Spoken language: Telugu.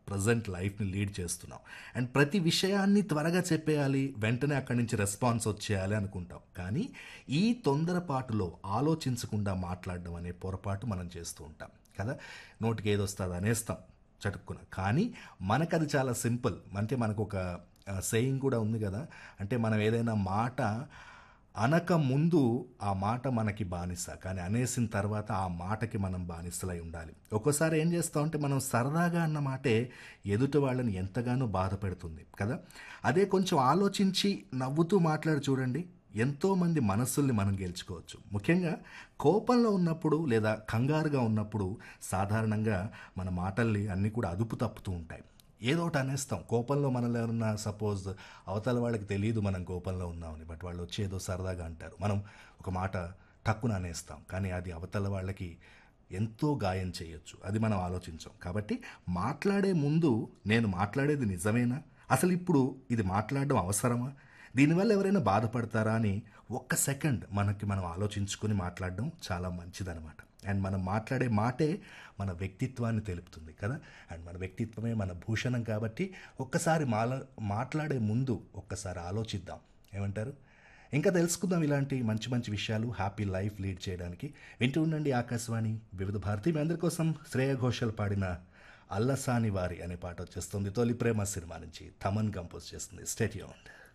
ప్రజెంట్ లైఫ్ని లీడ్ చేస్తున్నాం అండ్ ప్రతి విషయాన్ని త్వరగా చెప్పేయాలి వెంటనే అక్కడి నుంచి రెస్పాన్స్ వచ్చేయాలి అనుకుంటాం కానీ ఈ తొందరపాటులో ఆలోచించకుండా మాట్లాడడం అనే పొరపాటు మనం చేస్తూ ఉంటాం కదా నోటికి ఏదొస్తుంది అనేస్తాం చటుక్కున కానీ మనకు అది చాలా సింపుల్ అంటే మనకు ఒక సేయింగ్ కూడా ఉంది కదా అంటే మనం ఏదైనా మాట అనక ముందు ఆ మాట మనకి బానిస కానీ అనేసిన తర్వాత ఆ మాటకి మనం బానిసలై ఉండాలి ఒక్కోసారి ఏం చేస్తామంటే మనం సరదాగా అన్న మాటే ఎదుటి వాళ్ళని ఎంతగానో బాధ పెడుతుంది కదా అదే కొంచెం ఆలోచించి నవ్వుతూ మాట్లాడి చూడండి ఎంతోమంది మనస్సుల్ని మనం గెలుచుకోవచ్చు ముఖ్యంగా కోపంలో ఉన్నప్పుడు లేదా కంగారుగా ఉన్నప్పుడు సాధారణంగా మన మాటల్ని అన్నీ కూడా అదుపు తప్పుతూ ఉంటాయి ఏదో ఒకటి అనేస్తాం కోపంలో మనల్ని ఎవరన్నా సపోజ్ అవతల వాళ్ళకి తెలియదు మనం కోపంలో ఉన్నామని బట్ వాళ్ళు వచ్చి ఏదో సరదాగా అంటారు మనం ఒక మాట టక్కున అనేస్తాం కానీ అది అవతల వాళ్ళకి ఎంతో గాయం చేయొచ్చు అది మనం ఆలోచించాం కాబట్టి మాట్లాడే ముందు నేను మాట్లాడేది నిజమేనా అసలు ఇప్పుడు ఇది మాట్లాడడం అవసరమా దీనివల్ల ఎవరైనా బాధపడతారా అని ఒక్క సెకండ్ మనకి మనం ఆలోచించుకొని మాట్లాడడం చాలా మంచిదనమాట అండ్ మనం మాట్లాడే మాటే మన వ్యక్తిత్వాన్ని తెలుపుతుంది కదా అండ్ మన వ్యక్తిత్వమే మన భూషణం కాబట్టి ఒక్కసారి మాల మాట్లాడే ముందు ఒక్కసారి ఆలోచిద్దాం ఏమంటారు ఇంకా తెలుసుకుందాం ఇలాంటి మంచి మంచి విషయాలు హ్యాపీ లైఫ్ లీడ్ చేయడానికి వింటూ ఉండండి ఆకాశవాణి వివిధ భారతి మీ అందరి కోసం శ్రేయ ఘోషల్ పాడిన అల్లసాని వారి అనే పాట వచ్చేస్తుంది తొలి ప్రేమ సినిమా నుంచి తమన్ కంపోజ్ చేస్తుంది స్టేట్ యూన్